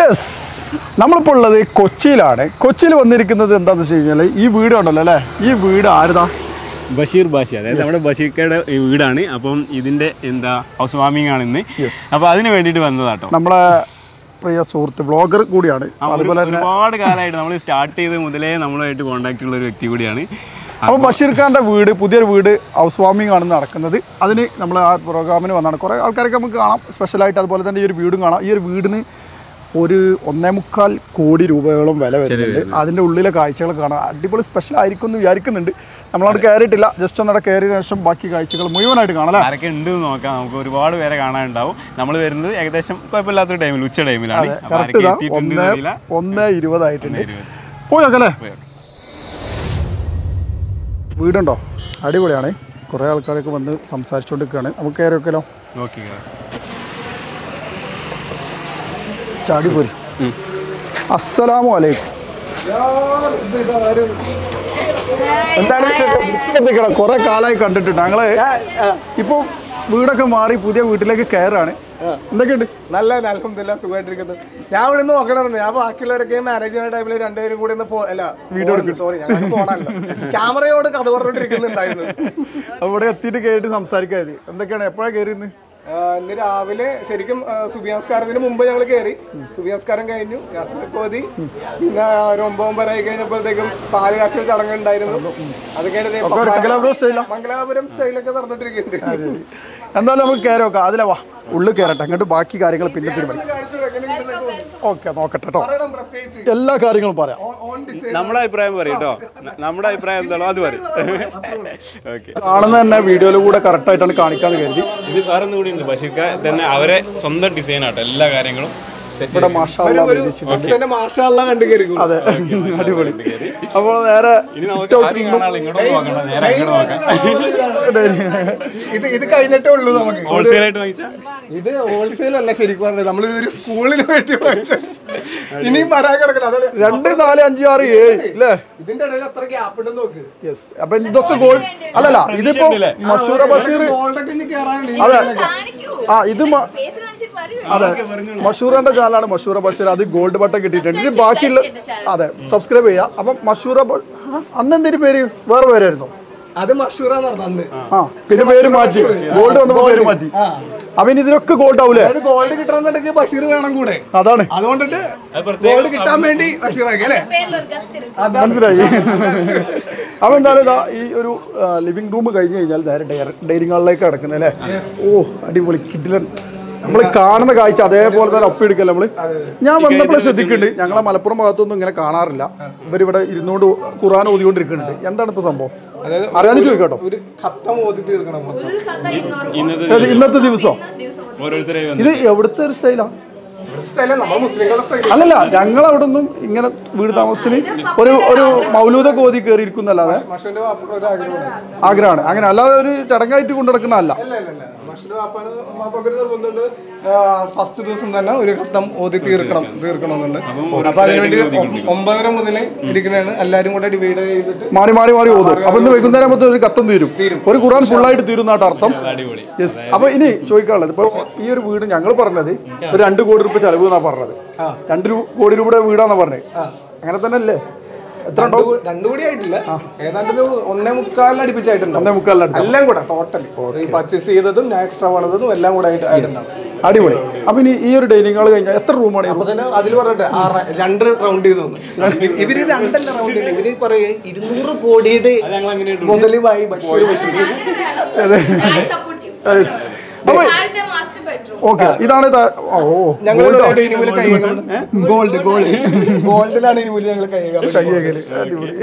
Yes നമ്മളിപ്പോൾ ഉള്ളത് കൊച്ചിയിലാണ് കൊച്ചിയിൽ വന്നിരിക്കുന്നത് എന്താണെന്ന് വെച്ച് കഴിഞ്ഞാൽ ഈ വീട് ഉണ്ടല്ലോ അല്ലേ ഈ വീട് ആരുതാ ബഷീർ ബാഷി അതായത് നമ്മുടെ ബഷീർക്കയുടെ ഈ വീടാണ് അപ്പം ഇതിന്റെ എന്താ ഹൗസ് വാമിംഗ് ആണ് ഇന്ന് Yes. അപ്പൊ അതിന് വേണ്ടിയിട്ട് വന്നതാട്ടോ നമ്മളെ പ്രിയ സുഹൃത്ത് വ്ളോഗർ കൂടിയാണ് ആ, ഒരു- അതുപോലെ തന്നെ ഒരുപാട് കാലമായിട്ട് നമ്മൾ സ്റ്റാർട്ട് ചെയ്ത് മുതലേ നമ്മളുമായിട്ട് കോൺടാക്ട് ഉള്ള ഒരു വ്യക്തി കൂടിയാണ് അപ്പോൾ ബഷീർ ഖാൻ്റെ വീട് പുതിയൊരു വീട് ഹൗസ് വാമിംഗ് ആണ് നടക്കുന്നത് അതിന് നമ്മൾ ആ പ്രോഗ്രാമിന് വന്നാണ് കുറേ ആൾക്കാരൊക്കെ നമുക്ക് കാണാം സ്പെഷ്യലായിട്ട് അതുപോലെ തന്നെ ഈ ഒരു വീടും കാണാം ഈ ഒരു വീടിന് ഒരു ഒന്നേ മുക്കാൽ കോടി രൂപയോളം വില വരുന്നുണ്ട് അതിൻ്റെ ഉള്ളിലെ കാഴ്ചകൾ കാണാം അടിപൊളി സ്പെഷ്യൽ ആയിരിക്കും എന്ന് വിചാരിക്കുന്നുണ്ട് നമ്മളവിടെ കയറിയിട്ടില്ല ജസ്റ്റ് ഒന്നവിടെ കയറിയതിനു ശേഷം ബാക്കി കാഴ്ചകൾ മുഴുവനായിട്ട് കാണാം അല്ലേ ആരൊക്കെ ഉണ്ട് എന്ന് നോക്കാം നമുക്ക് ഒരുപാട് പേരെ കാണാനുണ്ടാവും നമ്മൾ വരുന്നത് ഏകദേശം കുഴപ്പമില്ലാത്തൊരു ടൈമിൽ ഉച്ച ടൈമിലാണ് അതെ അപ്പൊ കറക്റ്റ് ആരൊക്കെ ഇതാ എത്തിയിട്ടുണ്ട് ഒന്ന് എന്നറിയില്ല. ഒന്ന് ഇരുപതായിട്ടുണ്ട് ഇരുപത്. പോയി നോക്കല്ലേ പോയി നോക്കാം. വീടുണ്ടോ അടിപൊളിയാണ് കുറേ ആൾക്കാരൊക്കെ വന്ന് സംസാരിച്ചുകൊണ്ടിരിക്കുകയാണ് നമുക്ക് കയറി വെക്കലോ ഓക്കെ ചാടി പോരി ഉം. അസ്സലാമു അലൈക്കും എന്താണ് വിശേഷം കുറെ കാലമായി കണ്ടിട്ടുണ്ട് ഞങ്ങള് ഇപ്പൊ വീടൊക്കെ മാറി പുതിയ വീട്ടിലേക്ക് കയറാണ് എന്തൊക്കെയുണ്ട് നല്ല അലഹമില്ല സുഖമായിട്ടിരിക്കുന്നു ഞാൻ ഇവിടെ നിന്ന് നോക്കണമെന്ന് ഞാൻ ബാക്കിയുള്ളവരൊക്കെ മാനേജ് ചെയ്യുന്ന ടൈമിൽ രണ്ടുപേരും കൂടി ഒന്ന് പോ- അല്ല വീഡിയോ സോറി ഞങ്ങൾക്ക് ഫോണല്ല ക്യാമറയോട് കഥ പറഞ്ഞോണ്ടിരിക്കുന്നുണ്ടായിരുന്നു അവിടെ എത്തിയിട്ട് കയറിയിട്ട് സംസാരിക്കാതി എന്തൊക്കെയാണ് എപ്പോഴാണ് കയറിയെന്ന് ആ, ഇന്ന് രാവിലെ ശരിക്കും ആ, സുബിയാസ്കാരത്തിന് മുമ്പ് ഞങ്ങൾ കയറി സുബിയാസ്കാരം കഴിഞ്ഞു യാസിനെപ്പോതി പിന്നെ ഒരു ഒമ്പത് ഒമ്പത് ആയി കഴിഞ്ഞപ്പോഴത്തേക്കും പാല് കാശൽ ചടങ്ങ് ഉണ്ടായിരുന്നു അത് കഴിഞ്ഞ് ദേ പപ്പായ- മംഗലാപുരം സ്റ്റൈലാ മംഗലാപുരം സ്റ്റൈലൊക്കെ നടന്നിട്ടിരിക്കുന്നുണ്ട് എന്തായാലും നമുക്ക് കയറി നോക്കാം അതിലെ വാ ഉള്ളിൽ കയറട്ടെ അങ്ങോട്ട് ബാക്കി കാര്യങ്ങൾ പിന്നെ തീരുമാനിക്കാം കാണിച്ചു എങ്ങനെയുണ്ടെന്നൊക്കെ ഒന്ന് ഓക്കെ നോക്കട്ടെ കേട്ടോ പറയണം പ്രത്യേകിച്ച് എല്ലാ കാര്യങ്ങളും പറയാം ഓൺ ഡിസൈൻ നമ്മുടെ അഭിപ്രായം പറയും കേട്ടോ ന- നമ്മുടെ അഭിപ്രായം എന്താണോ അത് പറയും ഓക്കെ കാണുന്ന തന്നെ വീഡിയോയിൽ കൂടെ കറക്റ്റ് ആയിട്ടാണ് കാണിക്കാന്ന് കരുതി ഇത് വേറെ ഒന്നും കൂടി ഉണ്ട് ബഷീർക്ക തന്നെ അവരെ സ്വന്തം ഡിസൈൻ ആട്ടോ എല്ലാ കാര്യങ്ങളും set ഇവിടെ മാഷാ അല്ലാ ഒരു ഫസ്റ്റ് മാഷാള്ള കണ്ടു കയറിക്കും അതെ അടിപൊളി അപ്പോൾ നേരെ ഇനി നമുക്ക് ആദ്യം കാണാനുള്ള ഇങ്ങോട്ട് നോക്കണ്ട നേരെ അങ്ങോട്ട് നോക്കാം ഇത് ഇത് കഴിഞ്ഞിട്ടേ ഉള്ളൂ നമുക്ക് ഹോൾസെയിൽ ആയിട്ട് വാങ്ങിച്ചാ ഇത് ഹോൾസെയിൽ അല്ല ശരിക്കും പറഞ്ഞത് നമ്മൾ ഒരു സ്കൂളിന് വേണ്ടി വാങ്ങിച്ച ഇനിയും വരാൻ കിടക്കണം അതല്ലേ രണ്ട് നാല് അഞ്ച് ആറ് ഏഴ് അല്ലേ ഇതിന്റെ ഇടയിൽ അത്ര ഗ്യാപ്പ് ഉണ്ടെന്ന് നോക്ക് യെസ് അപ്പൊ ഇതൊക്കെ ഗോൾഡ് അല്ലല്ല ഇതിപ്പോ മഷൂറ ബഷീർ ഗോൾഡൊക്കെ ഇനി കയറാനില്ല അതെ ആ ഇത് മ- ഫേസ് കാണിച്ചിട്ട് പറയൂ അതെ മഷൂറിന്റെ ചാനലാണ് മഷൂറ ബഷീർ അത് ഗോൾഡ് ബട്ടൺ കിട്ടിയിട്ടുണ്ട് ഇത് ബാക്കിയുള്ള അതെ സബ്സ്ക്രൈബ് ചെയ്യാം അപ്പം മഷൂറ ബ- അന്ന് എന്തൊരു പേര് വേറെ പേരായിരുന്നു അത് മഷൂറാന്ന് പറഞ്ഞത് അന്ന് ആ പിന്നെ പേര് മാറ്റി ഗോൾഡ് വന്നപ്പോ പേര് മാറ്റി ആ അപ്പൊ ഇനി ഇതിലൊക്കെ ഗോൾഡ് ആവൂലേ അതായത് ഗോൾഡ് കിട്ടണമെന്നുണ്ടെങ്കിൽ ബഷീർ വേണം കൂടെ അതാണ് അതുകൊണ്ടിട്ട് അത് പ്രത്യേകം ഗോൾഡ് കിട്ടാൻ വേണ്ടി ബഷീർ ആക്കി അല്ലേ പേരിൽ ഒരു കത്തിരുന്നു മനസ്സിലായി അപ്പൊ എന്തായാലും ഇതാ ഈ ഒരു ലിവിംഗ് റൂം കഴിഞ്ഞ് കഴിഞ്ഞാൽ നേരെ ഡൈനിങ് ഹാളിലേക്ക് കിടക്കുന്നത് അല്ലേ ഓ അടിപൊളി കിഡിലൻ നമ്മൾ കാണുന്ന കാഴ്ച അതേപോലെ തന്നെ ഒപ്പിയെടുക്കല്ലേ നമ്മള് ഞാൻ വന്നപ്പോൾ ശ്രദ്ധിക്കുന്നുണ്ട് ഞങ്ങളെ മലപ്പുറം ഭാഗത്തൊന്നും ഇങ്ങനെ കാണാറില്ല ഇവരിവിടെ ഇരുന്നുകൊണ്ട് ഖുറാൻ ഓതിക്കൊണ്ടിരിക്കുന്നുണ്ട് എന്താണ് ഇപ്പൊ സംഭവം അതായത് അറിയാതെ ചോദിക്കട്ടോ ഒരു ഖത്തം ഓതി തീർക്കണം മൊത്തം ഒരു കഥ ഇന്നൊരു ഇന്നത്തെ ഏത് ഇന്നത്തെ ദിവസം ദിവസം ഓരോരുത്തരെ ഇത് എവിടുത്തെ ഒരു സ്റ്റൈലാ ഇവിടുത്തെ സ്റ്റൈലേ നമ്മൾ മുസ്ലിങ്ങളുടെ സ്റ്റൈൽ അല്ലല്ല ഞങ്ങൾ അവിടെ ഒന്നും ഇങ്ങനെ വീട് താമസത്തിന് ഒരു ഒരു മൗലൂദൊക്കെ ഓതി കയറി ഇരിക്കുന്നല്ലാതെ മഷൂന്റെ വാപ്പക്ക് ഒരു ആഗ്രഹമാണ് ആഗ്രഹമാണ് അങ്ങനെ അല്ലാതെ ഒരു ചടങ്ങായിട്ട് കൊണ്ടു നടക്കുന്നതല്ല അല്ല അല്ല അല്ല മഷൂന്റെ വാപ്പാന് വാപ്പാക്ക് ഒരു നിർബന്ധമുണ്ട് ഫസ്റ്റ് ദിവസം തന്നെ ഒരു ഖത്തം ഓതി തീർക്കണം തീർക്കണം എന്നുണ്ട് അപ്പൊ അതിനുവേണ്ടി ഒ- ഒമ്പതര മുതൽ ഇരിക്കണേണ് എല്ലാരും കൂടെ ഡിവൈഡ് ചെയ്തിട്ട് മാറി മാറി മാറി ഓതും അപ്പൊ ഇന്ന് വൈകുന്നേരം ആകുമ്പോൾ ഒരു കത്തം തീരും ഒരു ഖുറാൻ ഫുള്ളായിട്ട് തീരുന്നാട്ട് അർത്ഥം അടിപൊളി യെസ് അപ്പൊ ഇനി ചോദിക്കാനുള്ളത് ഇപ്പൊ ഈ ഒരു വീട് ഞങ്ങൾ പറഞ്ഞത് ഒരു രണ്ട് കോടി രൂപ ചെലവ് എന്നാ പറഞ്ഞത് രണ്ട് രൂ- കോടി രൂപയുടെ വീടാന്നാ പറഞ്ഞത് അങ്ങനെ തന്നെ അല്ലേ എത്ര രണ്ടു കൂ- രണ്ടു കൂടി ആയിട്ടില്ല ഏതാണ്ട് ഒരു ഒന്നേ മുക്കാലിന് അടുപ്പിച്ചായിട്ടുണ്ടാവും ഒന്നേ മുക്കാലിനടുത്ത് എല്ലാം കൂടെ ടോട്ടലി പർച്ചേസ് ചെയ്തതും എക്സ്ട്രാ പണിതതും എല്ലാം കൂടെ ആയിട്ട് ആയിട്ടുണ്ടാവും അടിപൊളി അപ്പൊ ഇനി ഈ ഒരു ഡൈനിങ് ഹാൾ കഴിഞ്ഞാൽ എത്ര റൂമാണ് അപ്പൊ തന്നെ അതിൽ പറഞ്ഞിട്ട് ആ ര- രണ്ട് റൗണ്ട് ചെയ്തു തന്നു. ഇ- ഇവര് രണ്ടല്ല റൗണ്ട് ചെയ്ത് ഇവര് പറയേ ഇരുന്നൂറ് കോടിയുടെ മുതലുമായി ബഷീർ ബഷീർ സപ്പോർട്ട് യു അപ്പൊ ആദ്യത്തെ മാസ്റ്റർ ബെഡ്റൂം ഓക്കെ ഇതാണ് ഇതാ- ഓ ഞങ്ങൾ ഇനി മുതൽ കൈകൾ ഗോൾഡ് ഗോൾഡ് ഗോൾഡിലാണ് ഇനി മുതൽ ഞങ്ങൾ കൈകൾ കയ്യേകല് അടിപൊളി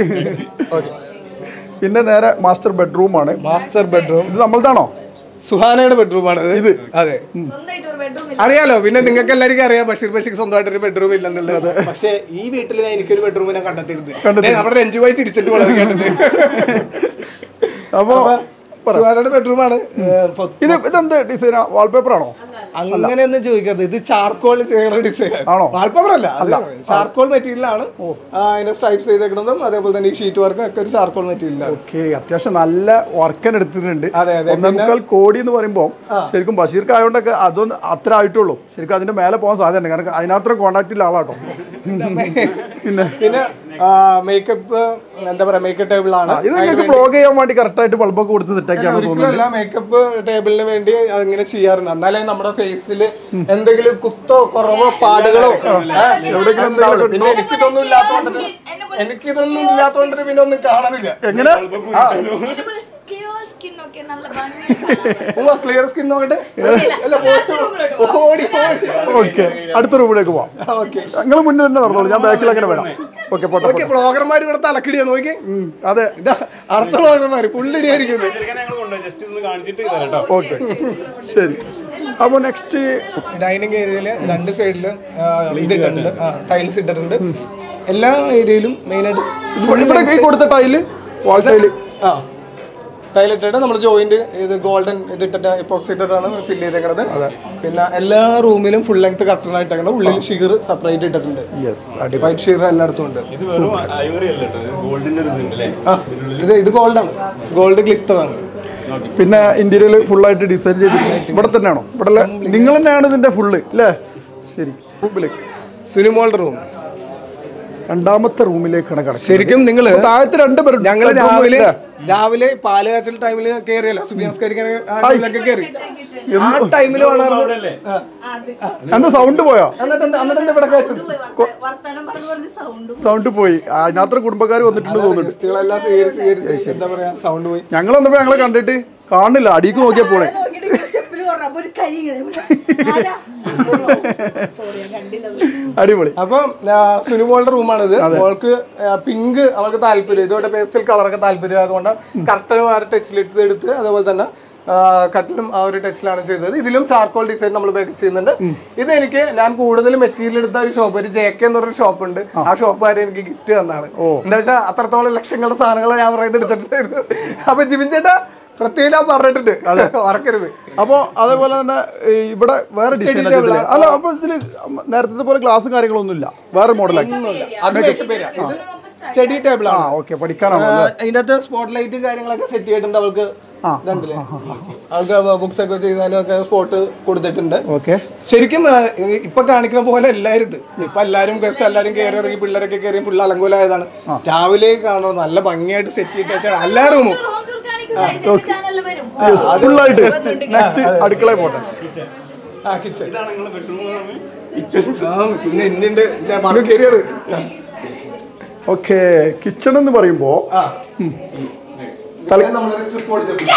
പിന്നെ നേരെ മാസ്റ്റർ ബെഡ്റൂം ആണ് മാസ്റ്റർ ബെഡ്റൂം ഇത് നമ്മളതാണോ സുഹാനയുടെ ബെഡ്റൂം ആണ് ഇത് അതെ സ്വന്തമായിട്ട് ഒരു ബെഡ്റൂം ഇല്ല അറിയാലോ പിന്നെ നിങ്ങൾക്ക് എല്ലാവർക്കും അറിയാം ബഷീർ ബഷീർ സ്വന്തമായിട്ട് ഒരു ബെഡ്റൂം ഇല്ലെന്നുള്ളത് പക്ഷേ ഈ വീട്ടിൽ ഞാൻ എനിക്കൊരു ബെഡ്റൂം ഞാൻ കണ്ടെത്തിയിരുന്നു ദേ, നമ്മുടെ രഞ്ജു പോയി തിരിച്ചിട്ട് പോണത് കേട്ടിട്ട് അപ്പൊ സുഹാനയുടെ ബെഡ്റൂമാണ് ഇത് ഇതെന്ത് ഡിസൈനാ വാൾപേപ്പർ ആണോ അങ്ങനെയൊന്നും ചോദിക്കരുത് ഇത് ചാർക്കോൾ ചെയ്യുന്ന ഡിസൈൻ ആണോ? വാൾപേപ്പർ അല്ല ചാർക്കോൾ മെറ്റീരിയലാണ് അതിനെ സ്ട്രൈപ്സ് ചെയ്തേക്കുന്നതും അതേപോലെ തന്നെ ഈ ഷീറ്റ് വർക്കും ഒക്കെ ഒരു ചാർക്കോൾ മെറ്റീരിയലാണ് ഓക്കെ അത്യാവശ്യം നല്ല വർക്കൻ എടുത്തിട്ടുണ്ട് അതെ, അതെ. ഒന്നേ മുക്കാൽ കോടി എന്ന് പറയുമ്പോൾ ശരിക്കും ബഷീർക്ക് ആയതുകൊണ്ടൊക്കെ അതൊന്നും അത്ര ആയിട്ടുള്ളൂ ശരിക്കും അതിന്റെ മേലെ പോകാൻ സാധ്യതയുണ്ട് കാരണം അതിനത്ര കോണ്ടാക്ട് ഇല്ല ആളാട്ടോ പിന്നെ പിന്നെ മേക്കപ്പ് എന്താ പറയാ മേക്കപ്പ് ടേബിൾ ആണ് ഇത് നിങ്ങൾക്ക് ബ്ലോഗ് ചെയ്യാൻ വേണ്ടി കറക്റ്റ് ആയിട്ട് ബൾബൊക്കെ കൊടുത്ത് സെറ്റാക്കിയാണ് തോന്നുന്നത് ഒരിക്കലല്ല മേക്കപ്പ് ടേബിളിന് വേണ്ടി അങ്ങനെ ചെയ്യാറുണ്ട് എന്നാലേ നമ്മുടെ ഫേസിൽ എന്തെങ്കിലും കുത്തോ കുറവോ പാടുകളോ എവിടെയെങ്കിലും ഉണ്ടാവുള്ളൂ. പിന്നെ എനിക്കിതൊന്നും ഇല്ലാത്തോണ്ട് എനിക്കിതൊന്നും ഇല്ലാത്തോണ്ട് പിന്നെ ഒന്നും കാണുന്നില്ല എങ്ങനെ ക്ലിയർ സ്കിൻ ഒക്കെ നല്ല ഭംഗിയായി ക്ലിയർ സ്കിൻ നോക്കട്ടെ അല്ല കാണാം ഓടി ഓടി ഓക്കെ അടുത്ത റൂമിലേക്ക് പോവാം ഓക്കെ നിങ്ങൾ മുന്നിൽ തന്നെ നടന്നോളൂ ഞാൻ ബാക്കിൽ അങ്ങനെ വരാം ഓക്കെ പോട്ടെ ഓക്കെ ബ്ലോഗർമാർ ഇവിടെ തലക്കിടിയാ നോക്കി ഉം, അതെ ഇതാ അടുത്ത ബ്ലോഗർമാർ പുള്ളിടിയായിരിക്കുന്നത് ജസ്റ്റ് ഒന്ന് കാണിച്ചിട്ട് തരാം കേട്ടോ ഓക്കെ ശരി അപ്പോൾ നെക്സ്റ്റ് ഡൈനിങ് ഏരിയയില് രണ്ട് സൈഡിലും ഇതിട്ടിട്ടുണ്ട് ടൈൽസ് ഇട്ടിട്ടുണ്ട് എല്ലാ ഏരിയയിലും മെയിനായിട്ട് ഇവിടെ കൈ കൊടുത്ത ടൈല് വാൾ ടൈല് ആ ടൈൽ ഇട്ടിട്ട് നമ്മൾ ജോയിന്റ് ഇത് ഗോൾഡൻ ഇതിട്ടിട്ട് ഇപ്പോക്സി ഇട്ടിട്ടാണ് ഫില്ല് ചെയ്തേക്കുന്നത് പിന്നെ എല്ലാ റൂമിലും ഫുൾ ലെങ്ത് കർട്ടൺ ആയിട്ടാണ് ഉള്ളിൽ ഷീർ സെപ്പറേറ്റ് ഇട്ടിട്ടുണ്ട് യെസ് അടി വൈറ്റ് ഷീർ എല്ലായിടത്തും ഉണ്ട് ഇത് വെറും ഐവറി അല്ല കേട്ടോ ഗോൾഡിന്റെ ഒരു ഇതുണ്ട് അല്ലേ ആ ഇത് ഇത് ഗോൾഡാണ് ഗോൾഡ് ഗ്ലിറ്റർ ആണ് പിന്നെ ഇന്റീരിയർ ഫുള്ളായിട്ട് ഡിസൈൻ ചെയ്തിട്ടുണ്ട് ഇവിടെ തന്നെയാണോ ഇവിടെ നിങ്ങൾ തന്നെയാണ് ഇതിന്റെ ഫുള്ള് അല്ലേ ശരി റൂമിലേക്ക് സുനിമോളുടെ റൂം രണ്ടാമത്തെ റൂമിലേക്കാണ് കിടക്കുന്നത് ശരിക്കും നിങ്ങള് താഴത്ത് രണ്ട് പേരുണ്ട് ഞങ്ങള് രാവിലെ രാവിലെ പാല് കാച്ചൽ ടൈമിൽ കയറിയല്ലോ സുബിയാസ്കരിക്കാൻ ആ ടൈമിലൊക്കെ കയറി ആ ടൈമിൽ അവിടെയല്ലേ? എന്താ സൗണ്ട് പോയോ എന്നിട്ട് എന്താ- എന്നിട്ട് എന്താ ഇവിടെ കയറ്റുന്നത് വർത്താനം പറഞ്ഞു പറഞ്ഞ് സൗണ്ടും സൗണ്ട് പോയി അതിനകത്ത് കുടുംബക്കാർ വന്നിട്ടുണ്ട് തോന്നുന്നുണ്ട് ഗസ്റ്റുകളെല്ലാം സ്വീകരിച്ച് സ്വീകരിച്ച് എന്താ പറയാ സൗണ്ട് പോയി ഞങ്ങൾ വന്നപ്പോ ഞങ്ങളെ കണ്ടിട്ട് കാണില്ല അടിക്ക് നോക്കിയാ പോണേ നോക്കിയിട്ട് സ്റ്റെപ്പിൽ പറഞ്ഞു അപ്പൊ ഒരു കൈ ഇങ്ങനെ സോറി ഞാൻ കണ്ടില്ല അടിപൊളി അപ്പം സുനിമോളുടെ റൂമാണിത് മോൾക്ക് പിങ്ക് അവൾക്ക് താല്പര്യം ഇതോടെ പേസ്റ്റൽ കളറൊക്കെ താല്പര്യം അതുകൊണ്ട് കർട്ടനും ആ ഒരു ടച്ചിലിട്ട് എടുത്ത് അതുപോലെ തന്നെ ആ, കട്ടിലും ആ ഒരു ടച്ചിലാണ് ചെയ്തത് ഇതിലും ചാർക്കോൾ ഡിസൈൻ നമ്മൾ ബാക്ക് ചെയ്യുന്നുണ്ട് ഇത് എനിക്ക് ഞാൻ കൂടുതൽ മെറ്റീരിയൽ എടുത്ത ഒരു ഷോപ്പ് ഒരു ജെ കെ എന്ന് പറഞ്ഞ ഷോപ്പ് ഉണ്ട് ആ ഷോപ്പുകാർ എനിക്ക് ഗിഫ്റ്റ് തന്നാണ് എന്താ വെച്ചാൽ അത്രത്തോളം ലക്ഷങ്ങളുടെ സാധനങ്ങൾ ഞാൻ പറയുന്നത് എടുത്തിട്ടുണ്ടായിരുന്നു അപ്പൊ ജിബിൻ ചേട്ടാ പ്രത്യേകം ഞാൻ പറഞ്ഞിട്ടുണ്ട് മറക്കരുത് അപ്പോ അതേപോലെ തന്നെ ഈ ഇവിടെ വേറെ ഡിസൈൻ table ആ. അല്ല അപ്പൊ ഇതില് നേരത്തെ പോലെ ക്ലാസ്സും കാര്യങ്ങളൊന്നും ഇല്ല വേറെ മോഡലാക്കി അത് മേക്കപ്പ് ഏരിയ ഇത് സ്റ്റഡി ടേബിൾ ആ ആണ് ഓക്കെ പഠിക്കാനാണോ ആ, ഇതിനകത്ത് സ്പോട്ട് ലൈറ്റും കാര്യങ്ങളൊക്കെ സെറ്റ് ചെയ്തിട്ടുണ്ട് അവൾക്ക് ആ. രണ്ടില് അവൾക്ക് ബുക്സ് ഒക്കെ ചെയ്താലും ഒക്കെ സ്പോട്ട് കൊടുത്തിട്ടുണ്ട് ഓക്കെ ശരിക്കും ആ, ഈ- ഇപ്പൊ കാണിക്കുന്ന പോലെ എല്ലാവരും ഇപ്പൊ എല്ലാരും ഗസ്റ്റ് എല്ലാരും കയറി ഇറങ്ങി പിള്ളേരൊക്കെ കയറി ഫുൾ അലങ്കോലായതാണ് രാവിലെ കാണണം നല്ല ഭംഗിയായിട്ട് സെറ്റ് ചെയ്ത് വെച്ചാൽ എല്ലാ റൂമും ഹോം ടൂർ കാണിക്കും ചാനലിൽ വരും ഫുള്ളായിട്ട് നെക്സ്റ്റ് അടുക്കളയിൽ പോട്ടെ ആ കിച്ചൺ ഇതാണ് നിങ്ങളെ ബെഡ്റൂം കിച്ചൺ ആ പിന്നെ ഇന്നുണ്ട് വർക്ക് ഏരിയയാണ് ഓക്കെ കിച്ചൺ എന്ന് പറയുമ്പോ ആ തലേ നമ്മളൊരു സ്ട്രിപ്പ് ഓടിച്ചിട്ടുണ്ട്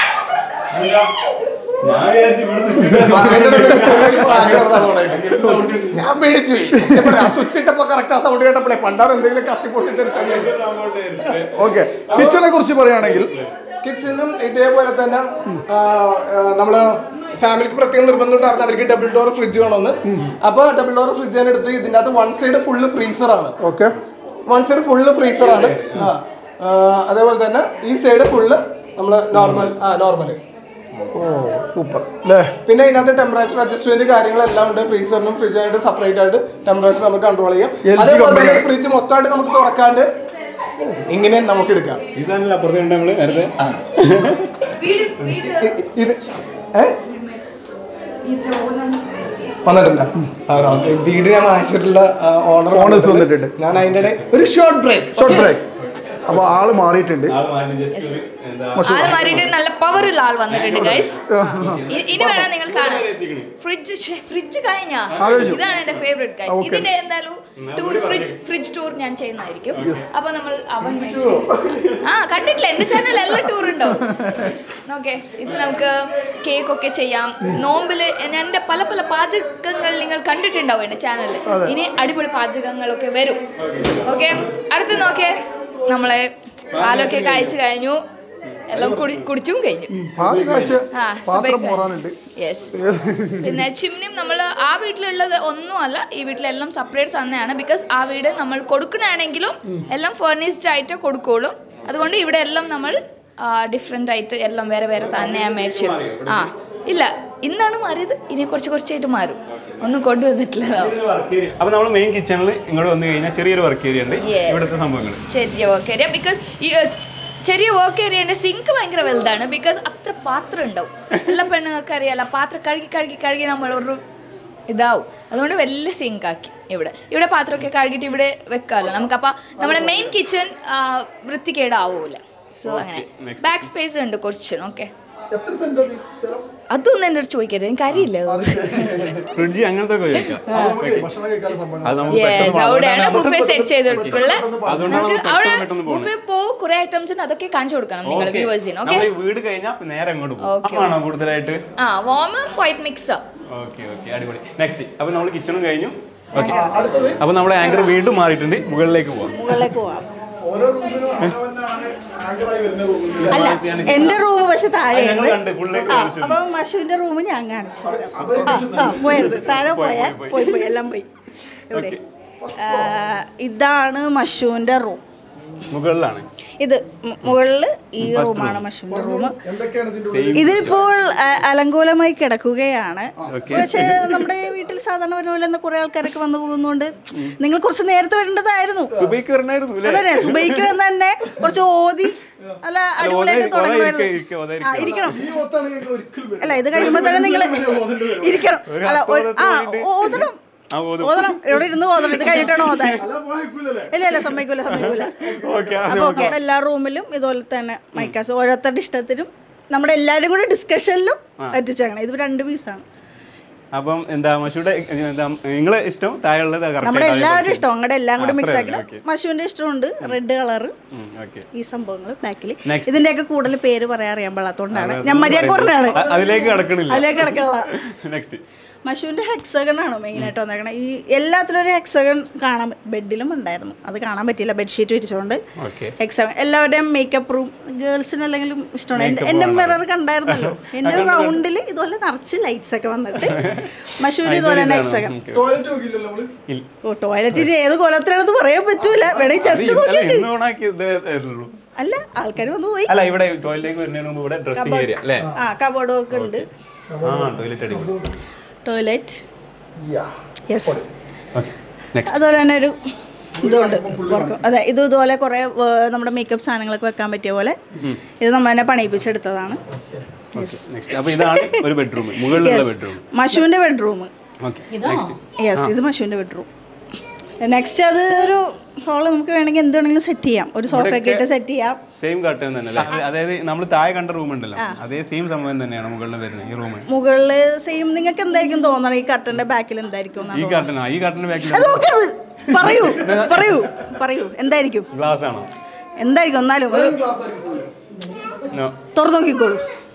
ഞാൻ വിചാരിച്ചു ഇവിടെ switch ആ, അതിന്റെ ഇടയ്ക്ക് ഒരു ചെറിയൊരു പ്രാങ്ക് നടന്നതാണ് അവിടെ. ഞാൻ പേടിച്ചു സ്വിച്ച് ഇട്ടപ്പോ കറക്റ്റ് ആ സൗണ്ട് കേട്ടപ്പോഴേ പണ്ടാറ് എന്തെങ്കിലും കത്തി പൊട്ടി തെറിച്ചാൽ ഇട്ടിട്ട് അങ്ങോട്ട് ഇരിക്ക്. ഓക്കെ കിച്ചണെ കുറിച്ച് പറയുകയാണെങ്കിൽ കിച്ചണും ഇതേപോലെ തന്നെ ആ, ആ, നമ്മള് ഫാമിലിക്ക് പ്രത്യേകം നിർബന്ധം ഉണ്ടായിരുന്നു അവർക്ക് ഡബിൾ ഡോർ ഫ്രിഡ്ജ് വേണമെന്ന് അപ്പൊ ഡബിൾ ഡോർ ഫ്രിഡ്ജ് ഞാൻ എടുത്ത് ഇതിന്റെ അകത്ത് വൺ സൈഡ് ഫുള്ള് ഫ്രീസർ ആണ് okay one side full freezer ആണ് ആ. ആ, അതേപോലെ തന്നെ ഈ സൈഡ് ഫുള്ള് നമ്മള് നോർമൽ ആ നോർമൽ ഓ സൂപ്പർ അല്ലേ പിന്നെ ഇതിനകത്ത് ടെമ്പറേച്ചർ അഡ്ജസ്റ്റ്മെന്റ് കാര്യങ്ങളെല്ലാം ഉണ്ട് ഫ്രീസറിനും ഫ്രിഡ്ജായിട്ട് സെപ്പറേറ്റ് ആയിട്ട് ടെമ്പറേച്ചർ നമുക്ക് കൺട്രോൾ ചെയ്യാം LG അതേപോലെ തന്നെ company. ഫ്രിഡ്ജ് മൊത്തമായിട്ട് നമുക്ക് തുറക്കാണ്ട് ഇങ്ങനെ നമുക്ക് എടുക്കാം ഈ സാധനം അപ്പുറത്ത് കണ്ട നമ്മള് നേരത്തെ വീട് വീട് ഇ- ഇത് ഏ ഇത് ഓണേഴ്സ് വന്നിട്ടുണ്ട് ആ, ഓക്കേ. വീട് ഞാൻ വാങ്ങിച്ചിട്ടുള്ള ഓണർ Owners വന്നിട്ടുണ്ട്. ഞാൻ അതിന്റെ ഇടയിൽ ഒരു ഷോർട്ട് ബ്രേക്ക് ഷോർട്ട് ബ്രേക്ക് അപ്പൊ ആള് മാറിയിട്ടുണ്ട് ആള് മാറ്റി ജസ്റ്റ് എന്താ ആൾ മാറിയിട്ട് നല്ല പവറുള്ള ആൾ വന്നിട്ടുണ്ട് ഗൈസ് ഇനി വേണം നിങ്ങൾ കാണാൻ ഫ്രിഡ്ജ് ഫ്രിഡ്ജ് കഴിഞ്ഞാ കഴിഞ്ഞു. ഇതാണ് എന്റെ ഫേവറേറ്റ് ഗൈസ് Okay. ഇതിന്റെ എന്തായാലും ടൂർ ഫ്രിഡ്ജ് ഫ്രിഡ്ജ് ടൂർ ഞാൻ ചെയ്യുന്നതായിരിക്കും അപ്പൊ നമ്മൾ അവൻ വെച്ച് ആ കണ്ടിട്ടില്ല എന്റെ ചാനൽ എല്ലാം ടൂർ ഉണ്ടോ ഓക്കെ ഇത് നമുക്ക് കേക്ക് ഒക്കെ ചെയ്യാം നോമ്പില് എന്റെ പല പല പാചകങ്ങൾ നിങ്ങൾ കണ്ടിട്ടുണ്ടാവും എന്റെ ചാനലിൽ ഇനി അടിപൊളി പാചകങ്ങളൊക്കെ വരും ഓക്കെ അടുത്ത് നോക്കേ നമ്മളെ പാലൊക്കെ കായ്ച്ചു കഴിഞ്ഞു എല്ലാം കുടി കുടിച്ചും കഴിഞ്ഞു പാല് കാഴ്ച ആ പാത്രം സുബൈക്ക് മോറാനുണ്ട് യെസ് പിന്നെ ചിമ്നിയും നമ്മൾ ആ വീട്ടിലുള്ളത് ഒന്നുമല്ല ഈ വീട്ടിലെല്ലാം സെപ്പറേറ്റ് തന്നെയാണ് ബിക്കോസ് ആ വീട് നമ്മൾ കൊടുക്കണമെങ്കിലും എല്ലാം ഫേർണിഷ്ഡ് ആയിട്ട് കൊടുക്കുള്ളൂ അതുകൊണ്ട് ഇവിടെ എല്ലാം നമ്മൾ ഡിഫറെൻ്റ് ആയിട്ട് എല്ലാം വേറെ വേറെ തന്നെ ഞാൻ മേടിച്ചു ആ ഇല്ല ഇന്നാണ് മാറിയത് ഇനി കുറച്ച് കുറച്ചായിട്ട് മാറും ഒന്നും കൊണ്ടുവന്നിട്ടില്ല അപ്പൊ നമ്മൾ മെയിൻ കിച്ചണിൽ ഇങ്ങോട്ട് വന്നു കഴിഞ്ഞാൽ ചെറിയൊരു വർക്ക് ഏരിയ ഉണ്ട് Yes. ഇവിടുത്തെ സംഭവങ്ങൾ ചെറിയ വർക്ക് ഏരിയ ബിക്കോസ് ചെറിയ വർക്ക് ഏരിയൻ്റെ സിങ്ക് ഭയങ്കര വലുതാണ് ബിക്കോസ് അത്ര പാത്രം ഉണ്ടാവും എല്ലാ പെണ്ണുങ്ങൾക്ക് അറിയാലോ പാത്രം കഴുകി കഴുകി കഴുകി നമ്മൾ ഒരു ഇതാവും അതുകൊണ്ട് വലിയ സിങ്ക് ആക്കി ഇവിടെ ഇവിടെ പാത്രമൊക്കെ കഴുകിയിട്ട് ഇവിടെ വെക്കാമല്ലോ നമുക്കപ്പോൾ നമ്മുടെ മെയിൻ കിച്ചൺ വൃത്തികേടാവൂല സോ അങ്ങനെ next. ബാക്ക് സ്പേസ് ഉണ്ട് കുറച്ച് ഓക്കെ എത്ര സെന്റ് സ്ഥലം അതൊന്നും എൻ്റെ അടുത്ത് ചോദിക്കരുത് എനിക്ക് അറിയില്ല അത്. ഫ്രിഡ്ജ് അങ്ങനത്തെ ഒക്കെ ചോദിക്കാം അത് നമുക്ക് ഭക്ഷണം കഴിക്കാൻ സംഭവം അത് നമുക്ക് Yes, പെട്ടെന്ന് അവിടെയാണ് അതുകൊണ്ടാണ് ബുഫേ സെറ്റ് ചെയ്ത് കൊടുക്കുള്ള അതുകൊണ്ടാണ് നമുക്ക് നമ്മൾ അവിടെ പെട്ടെന്ന് പെട്ടെന്ന് ബുഫേ പോ കുറെ ഐറ്റംസ് ഉണ്ട് അതൊക്കെ കാണിച്ചു കൊടുക്കണം നിങ്ങൾ Okay. വ്യൂവേഴ്സിന് ഓക്കെ നമ്മൾ ഈ വീട് കഴിഞ്ഞാൽ നേരെ അങ്ങോട്ട് പോകും Okay. ആണോ കൂടുതലായിട്ട് ആ വാമും വൈറ്റ് മിക്സ് ഓക്കെ ഓക്കെ അടിപൊളി നെക്സ്റ്റ് അപ്പൊ നമ്മൾ കിച്ചണും കഴിഞ്ഞു ഓക്കെ അടുത്തത് അപ്പൊ നമ്മുടെ ആങ്കർ വീണ്ടും മാറിയിട്ടുണ്ട് മുകളിലേക്ക് പോവാം മുകളിലേക്ക് പോവാം ഓരോ റൂമിനും അവനവനാണ് ആങ്കറായി വരുന്ന റൂമിൽ അല്ല എന്റെ റൂം പക്ഷെ ഞങ്ങൾ താഴെയാണ് കണ്ട് ഫുള്ള് ആ അപ്പൊ മഷുവിന്റെ റൂം ഞാൻ കാണിച്ചു തരാം. ആ ആ പോയത് താഴെ പോയാൽ പോയി പോയി എല്ലാം പോയി ഇവിടെ ആ, ഇതാണ് മഷുവിന്റെ റൂം മുകളിലാണ് ഇത് മു- മുകളില് ഈ റൂമാണ് മഷുവിന്റെ റൂം എന്തൊക്കെയാണ് ഇതിന്റെ ഉള്ളിൽ? ഇതിലിപ്പോൾ അ- അലങ്കോലമായി കിടക്കുകയാണ് Okay. പക്ഷേ നമ്മുടെ വീട്ടിൽ സാധാരണ വരുന്ന പോലെ കുറെ ആൾക്കാരൊക്കെ വന്നു പോകുന്നതുകൊണ്ട് നിങ്ങൾ കുറച്ച് നേരത്തെ വരേണ്ടതായിരുന്നു സുബൈക്ക് വരണായിരുന്നു അല്ലേ അതന്നെ സുബൈക്ക് വന്ന് തന്നെ കുറച്ച് ഓതി അല്ല അടിപൊളിയായിട്ട് ഓതാ- തുടങ്ങുമായിരുന്നു ഇരിക്ക- ഓതാ ആ ഇരിക്കണം ഈ ഒത്താണ് ഞങ്ങൾക്ക് ഒരിക്കലും വരില്ല. അല്ല ഇത് കഴിയുമ്പോ തന്നെ നിങ്ങൾ ഇരിക്കണം ഒരു അല്ല ഒരു- ആ ഹസ്തോദത്തിന് ഓതണം ആ, ഓതും. ഓതണം ഇവിടെ ഇരുന്ന് ഓതണം ഇത് കഴിഞ്ഞിട്ടാണ് ഓതാൻ അല്ല പോയിക്കൂലല്ലേ ഇല്ല ഇല്ല സമ്മതിക്കൂല സമ്മതിക്കൂല ഓക്കെ അപ്പൊ ഓക്കെ എല്ലാ റൂമിലും ഇതുപോലെ തന്നെ മൈക്കാസ് ഓരോരുത്തരുടെ ഇഷ്ടത്തിനും നമ്മുടെ എല്ലാവരും കൂടി ഡിസ്കഷനിലും എത്തിച്ചേക്കണം ഇത് രണ്ട് പീസാണ് അപ്പം എന്താ മഷൂടെ എന്താ നിങ്ങളെ ഇഷ്ടം താഴെയുള്ളത് നമ്മുടെ എല്ലാവരും ഇഷ്ടം അങ്ങടെ എല്ലാം കൂടി ആ, മിക്സ് അത്രേ ഉള്ളൂ, ആക്കണം മഷുവിന്റെ ഇഷ്ടമുണ്ട് റെഡ് കളർ ഓക്കെ ഈ സംഭവങ്ങൾ ബാക്കിൽ Next. ഇതിന്റെയൊക്കെ കൂടുതൽ പേര് പറയാൻ അറിയാൻ പാടാത്തോണ്ടാണ് ഞാൻ മര്യാദ പറഞ്ഞാണ് അതിലേക്ക് കടക്കണില്ല അതിലേക്ക് കിടക്കാനുള്ള നെക്സ്റ്റ് മഷുവിന്റെ ഹെക്സഗൺ ആണ് മെയിൻ ആയിട്ട് വന്നേക്കണത് ഈ എല്ലാത്തിലും ഒരു ഹെക്സഗൺ കാണാൻ ബെഡിലും ഉണ്ടായിരുന്നു അത് കാണാൻ പറ്റിയില്ല ബെഡ്ഷീറ്റ് വിരിച്ചുകൊണ്ട് ഓക്കെ ഹെക്സഗൺ എല്ലാവരുടെയും മേക്കപ്പ് റൂം ഗേൾസിന് അല്ലെങ്കിലും ഇഷ്ടമാണ് എൻ്റെ- എൻ്റെ മിറർ കണ്ടായിരുന്നല്ലോ എൻ്റെ റൗണ്ടിൽ ഇതുപോലെ നിറച്ച് ലൈറ്റ്സ് ഒക്കെ വന്നിട്ട് മഷൂര് ഇതുപോലെ തന്നെ ഹെക്സഗൺ ടോയ്ലറ്റ് നോക്കിയില്ലല്ലോ നമ്മള് ഇല്ല ഓ ടോയ്ലറ്റിൽ ഏത് കൊലത്തിലാണെന്ന് പറയാൻ പറ്റൂല വേണമെങ്കിൽ ജസ്റ്റ് നോക്കിയിട്ട് ഇന്ന് ഓണാക്കി ഇതേ ഉള്ളൂ അല്ല ആൾക്കാർ വന്ന് പോയി അല്ല ഇവിടെ ടോയ്ലറ്റിലേക്ക് വരുന്നതിന് മുമ്പ് ഇവിടെ ഡ്രസ്സിംഗ് ഏരിയ അല്ലേ ആ കബോർഡും ഒക്കെ ഉണ്ട് ആ ടോയ്ലറ്റ് അടിപൊളി toilet yeah yes okay next അതുപോലെ തന്നെ ഒരു ഇതുണ്ട് വർക്ക് അതെ ഇത് ഇതുപോലെ കുറേ ഏർ, നമ്മുടെ മേക്കപ്പ് സാധനങ്ങളൊക്കെ വെക്കാൻ പറ്റിയ പോലെ ഇത് നമ്മൾ തന്നെ പണിയിപ്പിച്ചെടുത്തതാണ് നെക്സ്റ്റ് അപ്പൊ ഇതാണ് ഒരു ബെഡ്റൂം മുകളിലുള്ള ബെഡ്റൂം മഷുവിൻ്റെ ബെഡ്റൂം ഓക്കെ നെക്സ്റ്റ് യെസ് ഇത് മഷുവിൻ്റെ ബെഡ്റൂം നെക്സ്റ്റ് അത് ഒരു ഹോള് നമുക്ക് വേണമെങ്കിൽ എന്ത് വേണമെങ്കിലും സെറ്റ് ചെയ്യാം ഒരു സോഫയൊക്കെ ഇട്ട് സെറ്റ് ചെയ്യാം സെയിം കർട്ടൻ തന്നെ അല്ലേ അതായത് നമ്മൾ താഴെ കണ്ട റൂം ഉണ്ടല്ലോ അതേ സെയിം സംഭവം തന്നെയാണ് മുകളിൽ വരുന്നത് ഈ റൂം മുകളിൽ സെയിം നിങ്ങൾക്ക് എന്തായിരിക്കും തോന്നണം ഈ കർട്ടൻ്റെ ബാക്കിൽ എന്തായിരിക്കും എന്നാണ് ഈ കർട്ടൻ ഈ കർട്ടന്റെ ബാക്കിൽ അത് നോക്കരുത് പറയൂ പറയൂ പറയൂ എന്തായിരിക്കും ഗ്ലാസ് ആണോ എന്തായിരിക്കും എന്നാലും ഒരു നോ തുറന്നു നോക്കിക്കോളൂ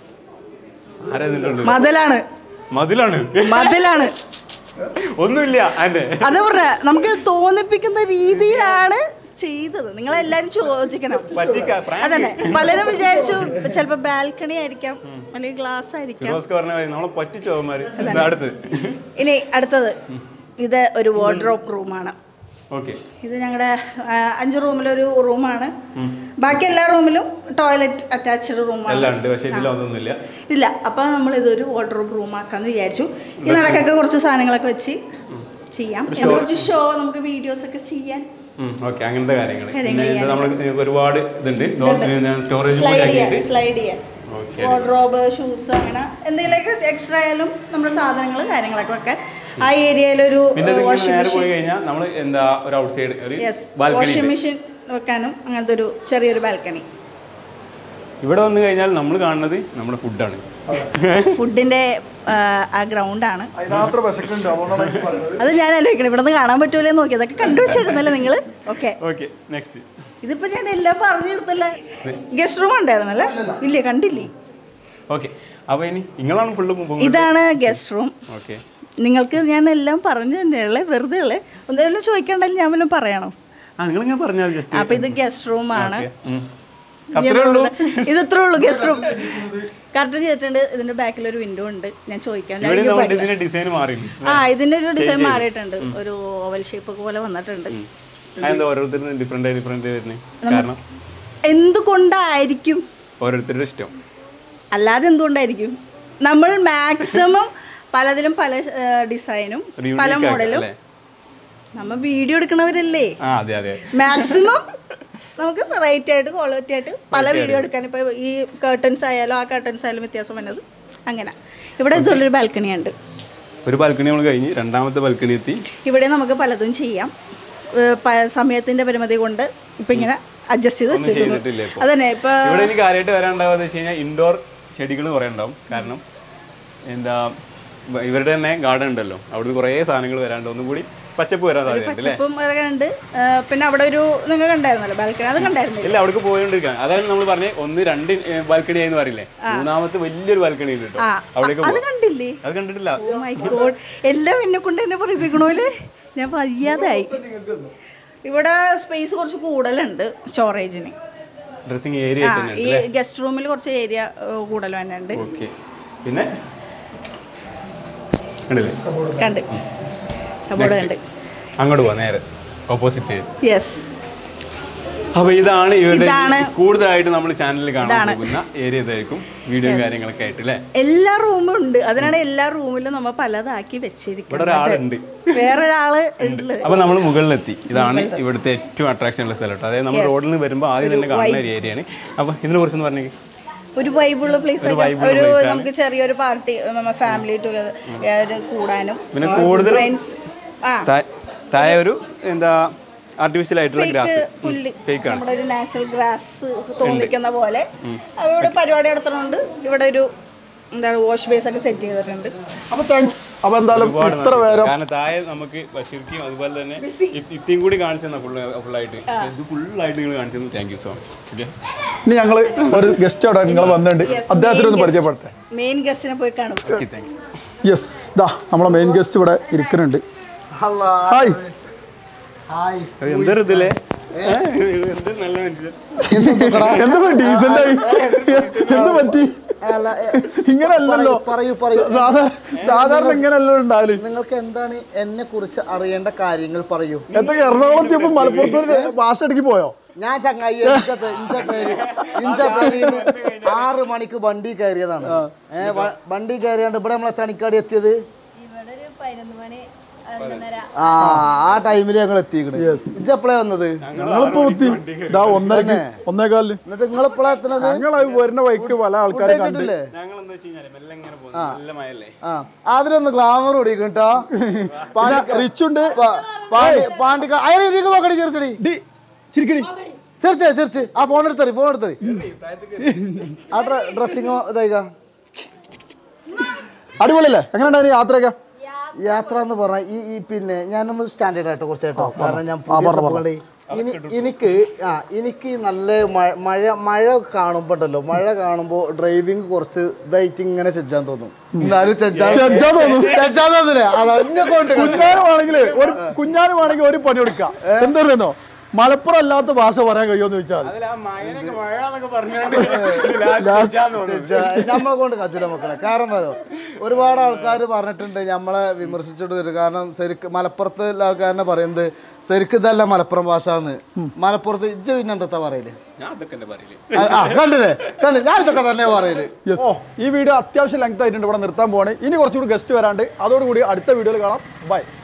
ആരാ ഇതിന്റെ ഉള്ളിൽ മതിലാണ് മതിലാണ് മതിലാണ് ഒന്നുമില്ല അതിന്റെ അത് പറഞ്ഞ നമുക്ക് തോന്നിപ്പിക്കുന്ന രീതിയിലാണ് ചെയ്തത് നിങ്ങളെല്ലാരും ചോദിക്കണം പറ്റിക്ക prank. അതന്നെ പലരും വിചാരിച്ചു ചിലപ്പോ ബാൽക്കണി ആയിരിക്കാം അല്ലെങ്കിൽ ഗ്ലാസ് ആയിരിക്കാം ഫിറോസ്ക്ക് പറഞ്ഞ മാതിരി നമ്മളെ പറ്റിച്ചോ അവന്മാര് അടുത്ത് ഇനി അടുത്തത് ഇത് ഒരു വാർഡ്രോപ്പ് റൂമാണ് ഓക്കെ ഇത് ഞങ്ങളുടെ അഞ്ച് റൂമിലൊരു റൂമാണ് ബാക്കി എല്ലാ റൂമിലും ടോയ്ലറ്റ് അറ്റാച്ച്ഡ് റൂമാണ് എല്ലാം ഉണ്ട് പക്ഷെ ഇതിലൊന്നുമില്ല ഇല്ല അപ്പൊ നമ്മൾ ഇതൊരു വാർഡ്രോബ് റൂം ആക്കാന്ന് വിചാരിച്ചു ഈ നടക്കൊക്കെ കുറച്ച് സാധനങ്ങളൊക്കെ വെച്ച് ചെയ്യാം എന്ന് കുറച്ച് ഷോ നമുക്ക് വീഡിയോസ് ഒക്കെ ചെയ്യാൻ ഓക്കെ അങ്ങനത്തെ കാര്യങ്ങൾ കാര്യങ്ങൾ പിന്നെ ഇത് നമ്മൾ ഒരുപാട് ഇതുണ്ട് സ്റ്റോറേജ് കൂടി സ്ലൈഡ് ചെയ്യാൻ ആക്കിയിട്ട് സ്ലൈഡ് ചെയ്യാൻ ഓക്കെ വാർഡ്രോബ് ഷൂസ് അങ്ങനെ എന്തെങ്കിലുമൊക്കെ എക്സ്ട്രാ ആയാലും നമ്മുടെ സാധനങ്ങൾ കാര്യങ്ങളൊക്കെ വെക്കാൻ ആ ഏരിയയിലൊരു പിന്നെ ഇതിങ്ങനെ വാഷിംഗ് നേരെ മെഷീൻ പോയി കഴിഞ്ഞാൽ നമ്മൾ എന്താ ഒരു ഔട്ട് സൈഡ് ഒരു യെസ് ബാൽക്കണി വാഷിംഗ് മെഷീൻ വെക്കാനും അങ്ങനത്തെ ഒരു ചെറിയൊരു ബാൽക്കണി ഇവിടെ വന്നു കഴിഞ്ഞാൽ നമ്മൾ കാണുന്നത് നമ്മുടെ ഫുഡാണ് ഫുഡിന്റെ ആ ഗ്രൗണ്ടാണ് അതിനകത്ത് വിശക്കുണ്ട് അതുകൊണ്ടാണ് എനിക്ക് പറയുന്നത് അത് ഞാൻ ആലോചിക്കണം ഇവിടെ നിന്ന് കാണാൻ പറ്റൂലേ നോക്കി അതൊക്കെ കണ്ടുവച്ചിരുന്നല്ലേ നിങ്ങൾ ഓക്കെ ഓക്കെ നെക്സ്റ്റ് ഇതിപ്പോ ഞാൻ എല്ലാം പറഞ്ഞു തീർത്തല്ലേ ഗസ്റ്റ് റൂം ഉണ്ടായിരുന്നല്ലേ ഇല്ലേ കണ്ടില്ലേ ഓക്കെ അപ്പോൾ ഇനി നിങ്ങളാണ് ഫുള്ള് പോകുന്നത് ഇതാണ് ഗസ്റ്റ് റൂം ഓക്കെ നിങ്ങൾക്ക് ഞാൻ എല്ലാം പറഞ്ഞു തന്നെയുള്ളേ വെറുതെ ഉള്ളേ എന്തെങ്കിലും ചോദിക്കണ്ടെങ്കിൽ ഞാൻ വല്ലതും പറയണോ ആ നിങ്ങളിങ്ങനെ പറഞ്ഞാൽ ജസ്റ്റ് അപ്പൊ ഇത് ഗസ്റ്റ് റൂം ആണ് അത്രേ ഉള്ളൂ ഇത് ഇത്രേ ഉള്ളൂ ഗസ്റ്റ് റൂം കറക്റ്റ് ചെയ്തിട്ടുണ്ട് ഇതിന്റെ ബാക്കിൽ ഒരു വിൻഡോ ഉണ്ട് ഞാൻ ചോദിക്കാൻ ഇവിടെ എനിക്ക് നമ്മുടെ ഭയങ്കര- ഇതിന്റെ ഡിസൈൻ മാറി ആ ഇതിന്റെ ഒരു ഡിസൈൻ മാറിയിട്ടുണ്ട് ഒരു ഓവൽ ഷേപ്പ് പോലെ വന്നിട്ടുണ്ട് അതെന്താ ഓരോരുത്തരും ഡിഫറെന്റ് ഡിഫറെന്റ് വരുന്നത് കാരണം എന്തുകൊണ്ടായിരിക്കും ഓരോരുത്തരുടെ ഇഷ്ടം അല്ലാതെ എന്തുകൊണ്ടായിരിക്കും നമ്മൾ മാക്സിമം പലതിലും പല ഡിസൈനും ഒരു പല unique ആക്കി, മോഡലും അല്ലേ? നമ്മൾ വീഡിയോ എടുക്കണവരല്ലേ ആ അതെ അതെ മാക്സിമം നമുക്ക് വെറൈറ്റി ആയിട്ട് ക്വാളിറ്റി ആയിട്ട് പല വീഡിയോ എടുക്കാൻ ഇപ്പോൾ ഈ കേർട്ടൻസ് ആയാലും ആ കേർട്ടൻസ് ആയാലും വ്യത്യാസം വന്നത് അങ്ങനെ ഇവിടെ ഇതുള്ളൊരു ബാൽക്കണി ഉണ്ട് ഒരു ബാൽക്കണി നമ്മൾ കഴിഞ്ഞ് രണ്ടാമത്തെ ബാൽക്കണി എത്തി ഇവിടെ നമുക്ക് പലതും ചെയ്യാം ഏഹ് പ- സമയത്തിന്റെ പരിമിതി കൊണ്ട് ഇപ്പൊ ഇങ്ങനെ അഡ്ജസ്റ്റ് ചെയ്ത് ചെയ്തിട്ടില്ല വെച്ചിരിക്കുന്നു ഇപ്പൊ. അതന്നെ ഇപ്പൊ ഇവിടെ ഇനി കാര്യമായിട്ട് വരാനുണ്ടാവുക വെച്ച് കഴിഞ്ഞാൽ ഇൻഡോർ ചെടികൾ കുറേ ഉണ്ടാവും കാരണം എന്താ ഇവ- ഇവരുടെ തന്നെ ഗാർഡൻ ഉണ്ടല്ലോ അവിടുന്ന് കുറേ സാധനങ്ങൾ വരാണ്ട് ഒന്നും കൂടി പച്ചപ്പ് വരാൻ സാധ്യതയുണ്ട് അല്ലേ പച്ചപ്പും ഇതൊക്കെ ഉണ്ട് ഏഹ് പിന്നെ അവിടെ ഒരു നിങ്ങൾ കണ്ടായിരുന്നല്ലോ ബാൽക്കണി അത് കണ്ടായിരുന്നില്ല ഇല്ല അവിടേക്ക് പോയോണ്ടിരിക്കാം അതായത് നമ്മൾ പറഞ്ഞ ഒന്ന് രണ്ട് ബാൽക്കണി ആയെന്ന് പറയില്ലേ മൂന്നാമത്തെ വലിയൊരു ബാൽക്കണി ഉണ്ട് കേട്ടോ ആ അവിടേക്ക് അത് പോവാം കണ്ടില്ലേ അത് കണ്ടിട്ടില്ല ഓ മൈ ഗോഡ് എല്ലാം എന്നെ കൊണ്ട് എന്നെ പറയിപ്പിക്കണോല് ഞാൻ വയ്യാതായി ഇവിടെ സ്പേസ് കുറച്ച് കൂടുതലുണ്ട് സ്റ്റോറേജിന് ഡ്രസ്സിങ് ഏരിയ ആ തന്നെ ഈ ഗസ്റ്റ് റൂമിൽ കുറച്ച് ഏരിയ കൂടുതൽ തന്നെ ഉണ്ട് ഓക്കെ പിന്നെ കണ്ടില്ലേ കണ്ട് കബോർഡ് കണ്ട് അങ്ങോട്ട് പോവാം നേരെ ഓപ്പോസിറ്റ് സൈഡ് യെസ് അപ്പൊ ഇതാണ് ഇവരുടെ ഇതാണ് കൂടുതലായിട്ട് നമ്മൾ ചാനലിൽ കാണാൻ പോകുന്ന ഏരിയ ഇതായിരിക്കും വീഡിയോയും കാര്യങ്ങളൊക്കെ ആയിട്ട് അല്ലേ എല്ലാ റൂമും ഉണ്ട് അതിനാണ് എല്ലാ റൂമിലും നമ്മൾ പലതാക്കി ഇവിടെ വെച്ചിരിക്കുന്നത് ഒരാളുണ്ട് വേറെ ഒരാള് ഉണ്ട് അപ്പൊ നമ്മൾ മുകളിലെത്തി ഇതാണ് ഇവിടുത്തെ ഏറ്റവും അട്രാക്ഷൻ ഉള്ള സ്ഥലം കേട്ടോ അതായത് നമ്മൾ റോഡിൽ നിന്ന് വരുമ്പോൾ ആദ്യം തന്നെ കാണുന്ന ഒരു ഏരിയയാണ് അപ്പൊ ഇതിനെ കുറിച്ചൊന്ന് പറഞ്ഞേ ഒരു വൈബുള്ള പ്ലേസ് ഒരു vibe ഉള്ള ഒരു place ആണ്. നമുക്ക് ചെറിയൊരു പാർട്ടി നമ്മ ഫാമിലി ടുഗദർ കൂടാനും പിന്നെ കൂടുതൽ ഫ്രണ്ട്സ് ആ താ- താഴെ ഒരു എന്താ ആർട്ടിഫിഷ്യൽ ആയിട്ടുള്ള ഫേക്ക് ഗ്രാസ് പുല്ല് ഫേക്ക് ആണ് നമ്മുടെ ഒരു നാച്ചുറൽ ഗ്രാസ് തോന്നിക്കുന്ന പോലെ അപ്പൊ ഇവിടെ പരിപാടി നടത്തുന്നുണ്ട് ഇവിടെ ഒരു എന്താണ് വാഷ് ബേസ് ഒക്കെ സെറ്റ് ചെയ്തിട്ടുണ്ട് അപ്പൊ താങ്ക്സ് അപ്പൊ എന്തായാലും ഒരുപാട് ഇത്ര നന്ദി. പേരും കാരണം താഴെ നമുക്ക് ബഷീർക്കും അതുപോലെ തന്നെ ഇ- ഇത്തിയും കൂടി കാണിച്ചു തന്നെ ഫുള്ള് ഫുള്ളായിട്ട് ഇത് ഫുള്ളായിട്ട് നിങ്ങൾ കാണിച്ചു തന്നു thank you so much okay ഇനി ഞങ്ങള് ഒരു ഗസ്റ്റ് അവിടെ നിങ്ങൾ വന്നിട്ടുണ്ട് അദ്ദേഹത്തിന് ഒന്ന് പരിചയപ്പെടുത്തേ മെയിൻ ഗസ്റ്റിനെ പോയി കാണും ഓക്കെ താങ്ക്സ് യെസ് ഇതാ നമ്മളെ മെയിൻ ഗസ്റ്റ് ഇവിടെ ഇരിക്കുന്നുണ്ട് ഹായ് എന്തൊരു ഇതില്ലേ എന്ത് നല്ല മനുഷ്യൻ എന്താ ഡീസന്റ് ആയി എന്ത് പറ്റി ഇങ്ങനല്ലല്ലോ പറയൂ പറയൂ സാധാരണ സാധാരണ ഇങ്ങനല്ലോ ഉണ്ടാവല് നിങ്ങൾക്ക് എന്താണ് എന്നെ കുറിച്ച് അറിയേണ്ട കാര്യങ്ങൾ പറയൂ എന്തൊക്കെ എറണാകുളത്ത് ഇപ്പൊ മലപ്പുറത്ത് ഒരു ഭാഷ ഇടയ്ക്ക് പോയോ ഞാൻ ചങ്ങായി ഇഞ്ച പേ- ഇഞ്ച പേര് ഇഞ്ച പേരിന്ന് ആറ് മണിക്ക് വണ്ടി കയറിയതാണ് ഏ വ- വണ്ടി കയറിയാണ്ട് ഇവിടെ നമ്മളെ തണിക്കാട് എത്തിയത് ഇവിടെ ഒരു പതിനൊന്ന് മണി പതിനൊന്നര ആ ആ ടൈമിൽ ഞങ്ങൾ എത്തിക്കണ് ഇഞ്ച എപ്പോഴാ വന്നത് ഞങ്ങളിപ്പോ എത്തി ഇതാ ഒന്നരക്ക് ഒന്നേകാലിന് എന്നിട്ട് നിങ്ങൾ എപ്പോഴാ എത്തണത് ഞങ്ങൾ വരുന്ന വഴിക്ക് പല ആൾക്കാരെ കണ്ട് കഴിച്ചിട്ടില്ലേ? ഞങ്ങൾ എന്താ വെച്ച് കഴിഞ്ഞാൽ മെല്ലെ ഇങ്ങനെ പോകുന്നു നല്ല മഴയല്ലേ ആ അതിലൊന്ന് ഗ്ലാമർ ഓടിക്കും കേട്ടോ റിച്ച് ഉണ്ട് പാണ്ടിക്ക അയാൾ ഇതിക്ക് നോക്കടി ചെറിച്ചടി ഡി ചിരിക്കണി ചെറിച്ച് ചെറിച്ച് ആ ഫോൺ എടുത്തറി ഫോൺ എടുത്തറി ആ ഡ്രസ്സിങ്ങോ ഇതായിക്ക അടിപൊളിയല്ലേ എങ്ങനെ ഉണ്ടായിരുന്നു യാത്രയൊക്കെ യാത്ര എന്ന് പറഞ്ഞാൽ ഈ ഈ പിന്നെ ഞാനൊന്ന് സ്റ്റാൻഡേർഡ് ആയിട്ട് കുറച്ച് കേട്ടോ കാരണം ഞാൻ ആ, പുതിയ പറഞ്ഞോ, സംഭവങ്ങളെ ഇനി എനിക്ക് ആ എനിക്ക് നല്ല മഴ- മഴ മഴ കാണുമ്പോ ഉണ്ടല്ലോ മഴ കാണുമ്പോ ഡ്രൈവിംഗ് കുറച്ച് ഇതായിട്ട് ഇങ്ങനെ ചെജ്ജാൻ തോന്നും എന്നാലും ചെജ്ജാൻ ചെജ്ജാൻ തോന്നും. ചെജ്ജാൻ തോന്നില്ലേ അതാ എന്നെ കൊണ്ട് കുഞ്ഞാനുമാണെങ്കിൽ ഒരു കുഞ്ഞാനുമാണെങ്കിൽ ഒരു പണി കൊടുക്കാം എന്തായിരുന്നോ മലപ്പുറം അല്ലാത്ത ഭാഷ പറയാൻ കഴിയുമെന്ന് ചോദിച്ചാൽ മതി. അതിൽ ആ മഴയൊക്കെ മഴ എന്നൊക്കെ പറഞ്ഞാൽ ചെജ്ജാ- നമ്മളെ കൊണ്ട് കച്ചില്ല മക്കളെ കാരണം എന്താ ഒരുപാട് ആൾക്കാർ പറഞ്ഞിട്ടുണ്ട് നമ്മളെ വിമർശിച്ചിട്ട് വരും കാരണം ശരിക്ക് മലപ്പുറത്തെ ആൾക്കാരനെ പറയുന്നത് ശരിക്കും ഇതല്ല മലപ്പുറം ഭാഷ എന്ന് മലപ്പുറത്ത് ഇജ്ജ പിന്നെ എന്താ പറയല് ഞാൻ അതൊക്കെ എന്നെ പറയില്ലേ ആ, ആ, കണ്ടില്ലേ കണ്ടു ഞാൻ ഇതൊക്കെ തന്നെ പറയല് യെസ് ഈ വീഡിയോ അത്യാവശ്യം ലെങ്ത് ആയിട്ടുണ്ട് ഇവിടെ നിർത്താൻ പോവാണ് ഇനി കുറച്ചുകൂടി ഗസ്റ്റ് വരാണ്ട് അതോടുകൂടി അടുത്ത വീഡിയോയിൽ കാണാം ബൈ